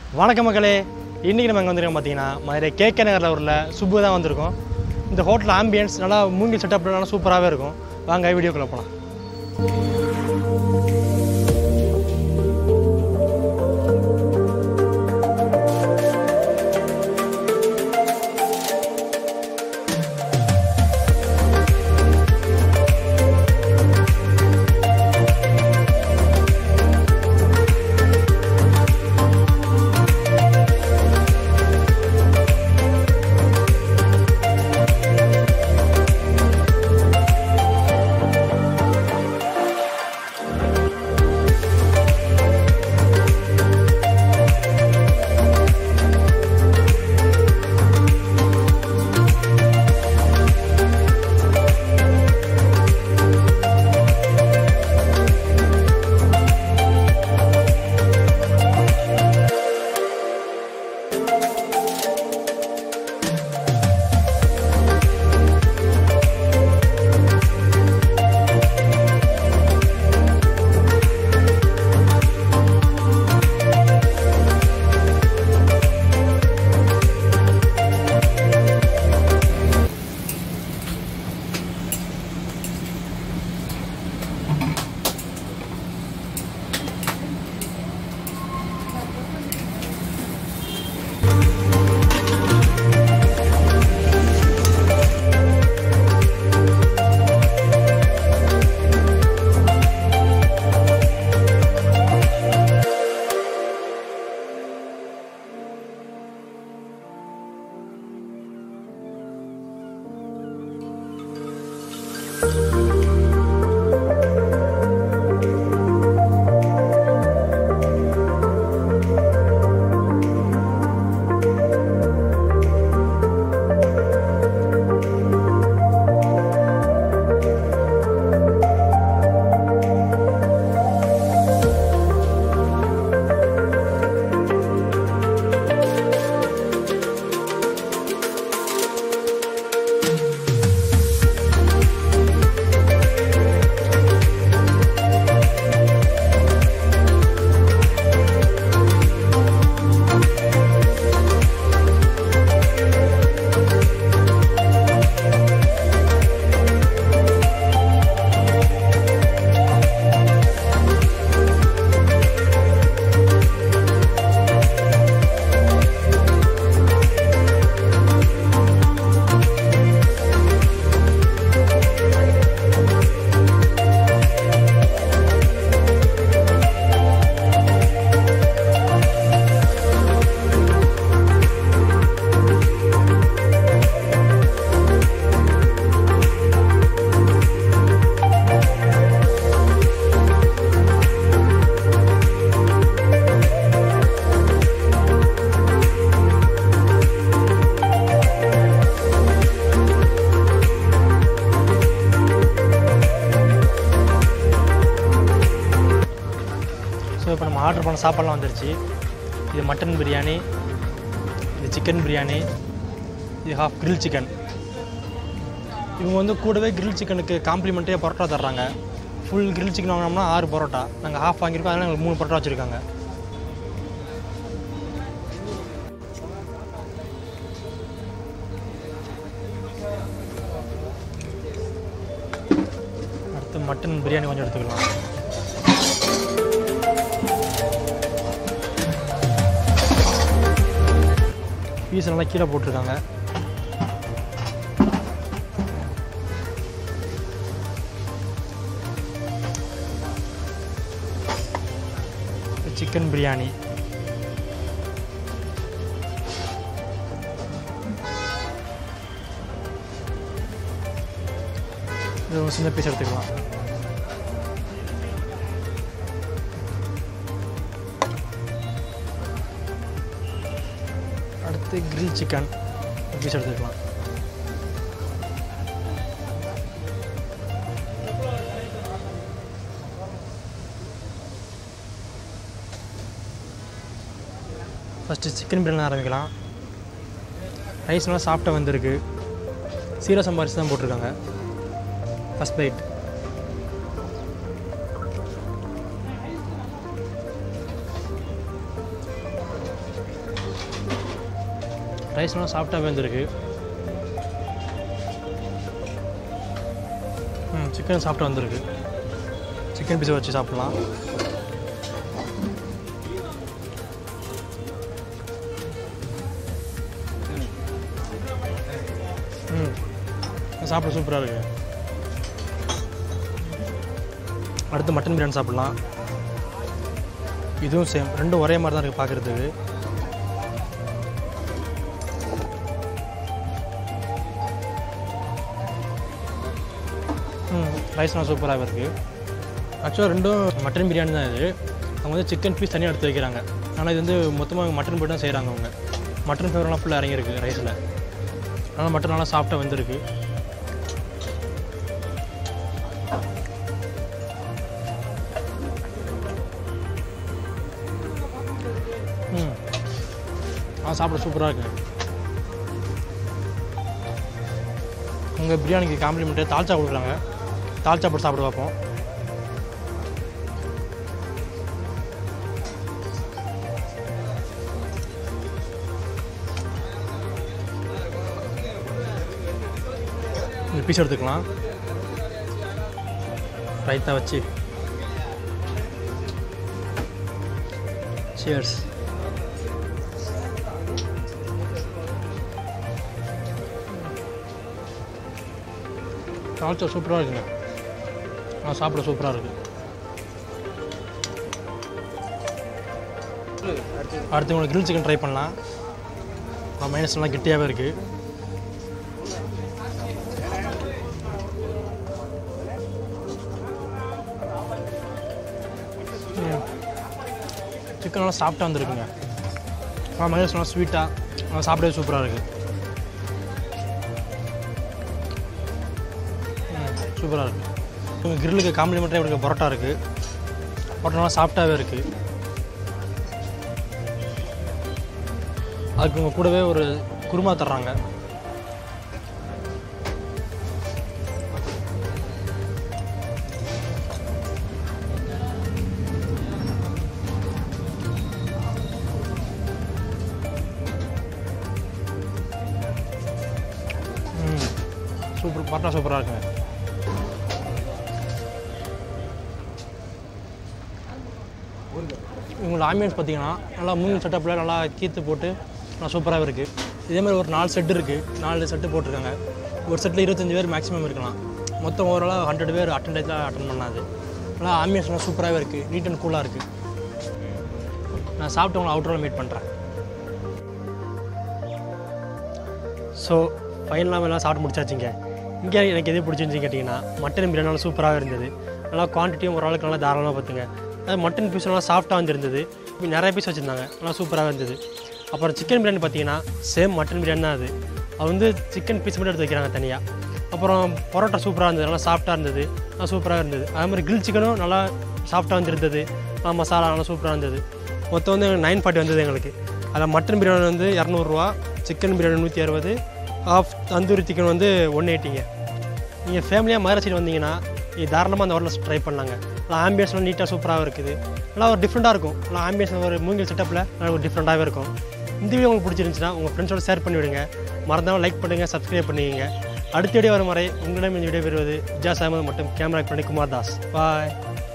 வணக்கம் மக்களே இன்றைக்கி நம்ம எங்கே வந்திருக்கோம் பார்த்தீங்கன்னா மதுரை கேகே நகரில் உள்ள சுப்பு தான் வந்திருக்கோம் இந்த ஹோட்டல் ஆம்பியன்ஸ் நல்லா மூங்கில் செட்டப் நல்லா சூப்பராகவே இருக்கும் வாங்க வீடியோக்குள்ளே போகலாம் ஸோ இப்போ நம்ம ஆர்டர் பண்ண சாப்பாடுலாம் வந்துருச்சு இது மட்டன் பிரியாணி இது சிக்கன் பிரியாணி இது ஹாஃப் கிரில் சிக்கன் இவங்க வந்து கூடவே கிரில் சிக்கனுக்கு காம்ப்ளிமெண்ட்டே பரோட்டா தர்றாங்க ஃபுல் கிரில் சிக்கன் வாங்கினோம்னா ஆறு பரோட்டா நாங்கள் ஹாஃப் வாங்கியிருக்கோம் அதனால் எங்களுக்கு மூணு பரோட்டா வச்சுருக்காங்க அடுத்து மட்டன் பிரியாணி கொஞ்சம் எடுத்துக்கலாம் பீஸ் நல்லா கீழே போட்டிருக்காங்க சிக்கன் பிரியாணி இது ஒரு சின்ன பீஸ் எடுத்துக்கலாம் அடுத்து கிரில் சிக்கன் பீஸ் எடுத்துக்கலாம் ஃபஸ்ட்டு சிக்கன் பிரியாணி ஆரம்பிக்கலாம் ரைஸ் நல்லா சாப்பிட்ட வந்திருக்கு சீரக சம்பா அரிசி தான் போட்டிருக்காங்க ஃபஸ்ட் பைட் ரைஸ் நல்லா சாஃப்டாக வெந்திருக்கு ம் சிக்கன் சாப்பிட்டு வந்திருக்கு சிக்கன் பீஸை வச்சு சாப்பிட்லாம் ம் சாப்பிட சூப்பராக இருக்கு அடுத்து மட்டன் பிரியாணி சாப்பிட்லாம் இதுவும் சேம் ரெண்டும் ஒரே மாதிரி தான் இருக்குது பார்க்குறதுக்கு ம் ரைஸ்லாம் சூப்பராக இருக்குது ஆக்சுவலாக ரெண்டும் மட்டன் பிரியாணி தான் இது அவங்க வந்து சிக்கன் பீஸ் தனியாக எடுத்து வைக்கிறாங்க ஆனால் இது வந்து மொத்தமாக மட்டன் போட்டு தான் செய்கிறாங்க அவங்க மட்டன் ஃப்ளேவர்லாம் ஃபுல்லாக இறங்கியிருக்கு ரைஸில் அதனால் மட்டன் நல்லா சாஃப்டாக வந்திருக்கு ம் ஆ சாப்பிட சூப்பராக இருக்கு உங்கள் பிரியாணிக்கு காம்ப்ளிமெண்ட்டு தால்ச்சா கொடுக்குறாங்க தால்ச்சா போட்டு சாப்பிட பார்ப்போம் இந்த பீஸ் எடுத்துக்கலாம் ரைத்தா வச்சு சியர்ஸ் தால்ச்சா சூப்பராக இருக்குங்க ஆ சாப்பிட சூப்பராக இருக்குது அடுத்து உங்களுக்கு கிரில் சிக்கன் ட்ரை பண்ணலாம் மைனஸ் எல்லாம் கெட்டியாகவே இருக்குது சிக்கன் நல்லா சாஃப்டாக வந்துருக்குங்க ஆ மைனஸ் நல்லா ஸ்வீட்டாக சாப்பிடவே சூப்பராக இருக்குது சூப்பராக இருக்குது உங்கள் கிரில்லுக்கு காம்ப்ளிமெண்ட்டாக இவருக்கு பரோட்டா இருக்குது பரோட்டா நல்லா சாஃப்டாகவே இருக்குது அதுக்கு உங்கள் கூடவே ஒரு குருமா தர்றாங்க ம் சூப்பர் பரோட்டா சூப்பராக இருக்குங்க இவங்களோட ஆம்பியன்ஸ் பார்த்தீங்கன்னா நல்லா மூணு செட்டப்பில் நல்லா கீத்து போட்டு நல்லா சூப்பராகவே இருக்குது இதே மாதிரி ஒரு நாலு செட்டு இருக்குது நாலு செட்டு போட்டிருக்காங்க ஒரு செட்டில் இருபத்தஞ்சி பேர் மேக்ஸிமம் இருக்கலாம் மொத்தம் ஓவராலாக ஹண்ட்ரட் பேர் அட்டன்டேஜில் அட்டன் பண்ணாது நல்லா ஆம்பியன்ஸ்லாம் சூப்பராகவே இருக்குது நீட் அண்ட் கூலாக இருக்குது நான் சாப்பிட்டு உங்களை அவுட்டரில் மீட் பண்ணுறேன் ஸோ ஃபைனலாக எல்லாம் சாப்பிட்டு முடிச்சாச்சுங்க இங்கே எனக்கு எது பிடிச்சிருந்துச்சு கேட்டிங்கன்னா மட்டன் பிரியாணி நல்லா சூப்பராக இருந்தது நல்லா குவான்டிட்டியும் ஓரளவுக்கு நல்லா தாராளமாக பார்த்துங்க அது மட்டன் பீஸ் நல்லா சாஃப்டாக வந்துருந்தது இப்படி நிறைய பீஸ் வச்சுருந்தாங்க நல்லா சூப்பராக இருந்தது அப்புறம் சிக்கன் பிரியாணி பார்த்தீங்கன்னா சேம் மட்டன் பிரியாணி தான் அது அது வந்து சிக்கன் பீஸ் மட்டும் எடுத்து வைக்கிறாங்க தனியாக அப்புறம் பரோட்டா சூப்பராக இருந்தது நல்லா சாஃப்டாக இருந்தது நல்லா சூப்பராக இருந்தது அதே மாதிரி கிரில் சிக்கனும் நல்லா சாஃப்டாக வந்துருந்தது நல்லா மசாலா நல்லா சூப்பராக இருந்தது மொத்தம் வந்து நைன் ஃபார்ட்டி வந்தது எங்களுக்கு அதில் மட்டன் பிரியாணி வந்து இரநூறுவா சிக்கன் பிரியாணி நூற்றி அறுபது ஆஃப் தந்தூரி சிக்கன் வந்து ஒன் எயிட்டிங்க நீங்கள் ஃபேமிலியாக மதுரை சைடு வந்தீங்கன்னா இது தாராளமாக அந்த ஹோட்டலில் ட்ரை பண்ணலாங்க நல்லா ஆம்பியன்ஸ்லாம் நீட்டாக சூப்பராக இருக்குது நல்லா ஒரு டிஃப்ரெண்ட்டாக இருக்கும் நல்லா ஆம்பியன்ஸ் ஒரு மூங்கில் செட்டப்பில் நல்லா ஒரு டிஃப்ரெண்ட்டாகவே இருக்கும் இந்த வீடியோ உங்களுக்கு பிடிச்சிருந்துச்சுன்னா உங்கள் ஃப்ரெண்ட்ஸோட ஷேர் பண்ணி விடுங்க மறந்தாமல் லைக் பண்ணுங்கள் சப்ஸ்கிரைப் பண்ணிக்கங்க அடுத்த வீடியோ வரும் வரை உங்களிடம் இந்த வீடியோ பெறுவது விஜயா சாமது மற்றும் கேமரா பண்ணி குமார் தாஸ் பாய்